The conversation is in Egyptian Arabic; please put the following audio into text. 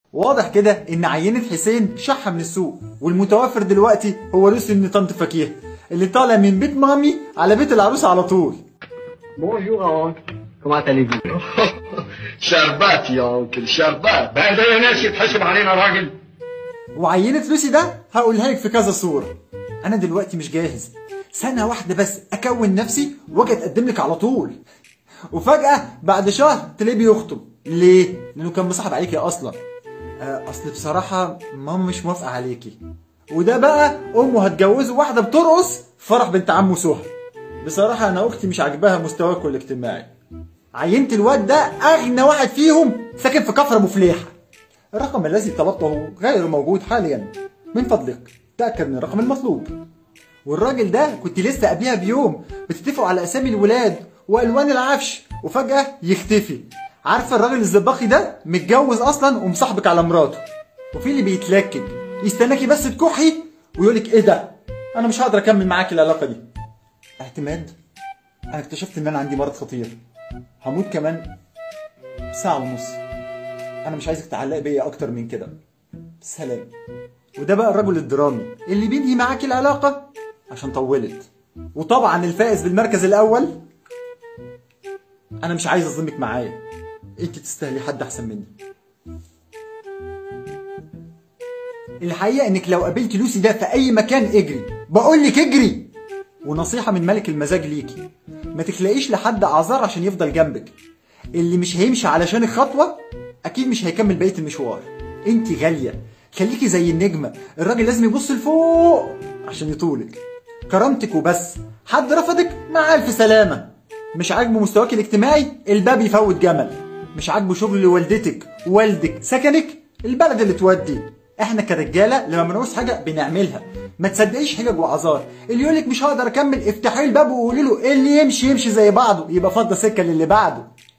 واضح كده ان عينة حسين شحة من السوق والمتوفر دلوقتي هو لوسي من طنط فكيه اللي طالع من بيت مامي على بيت العروسة على طول Bonjour, oncle. Comment allez-vous شربات يا انكل شربات بقى ده يا ناس يتحسب علينا راجل وعينة لوسي ده هقولها لك في كذا صورة انا دلوقتي مش جاهز سنة واحدة بس اكون نفسي واجي اتقدم لك على طول وفجأة بعد شهر تلاقيه بيخطب ليه؟ لانه كان مصاحب عليكي اصلا آه، اصل بصراحة ماما مش موافقة عليكي وده بقى امه هتجوزه واحدة بترقص في فرح بنت عمه سهى بصراحة انا اختي مش عاجباها مستواكم الاجتماعي عينت الواد ده اغنى واحد فيهم ساكن في كفر ابو فليحة الرقم الذي طلبته غير موجود حاليا من فضلك تأكد من الرقم المطلوب والراجل ده كنت لسه قبلها بيوم بتتفقوا على اسامي الولاد والوان العفش وفجأة يختفي عارفه الراجل الزباقي ده متجوز اصلا ومصاحبك على مراته وفي اللي بيتلكك يستناكي بس تكحي ويقولك ايه ده انا مش هقدر اكمل معاك العلاقه دي اعتماد انا اكتشفت ان انا عندي مرض خطير هموت كمان ساعه ونص انا مش عايزك تعلقي بيا اكتر من كده سلام وده بقى الرجل الدرامي اللي بينهي معاك العلاقه عشان طولت وطبعا الفائز بالمركز الاول انا مش عايز اظلمك معايا انت تستاهلي حد احسن مني الحقيقه انك لو قابلت لوسي ده في اي مكان اجري بقول لك اجري ونصيحه من ملك المزاج ليكي ما تخلقيش لحد اعذار عشان يفضل جنبك اللي مش هيمشي علشان خطوه اكيد مش هيكمل بقيه المشوار انت غاليه خليكي زي النجمه الراجل لازم يبص لفوق عشان يطولك كرامتك وبس حد رفضك مع الف سلامه مش عاجبه مستواك الاجتماعي الباب يفوت جمل مش عاجبه شغل والدتك والدك سكنك البلد اللي تودي احنا كرجاله لما بنعوز حاجه بنعملها ما تصدقيش حجج واعذار اللي يقولك مش هقدر اكمل افتحي له الباب وقولي له اللي يمشي يمشي زي بعضه يبقى فضى سكه للي بعده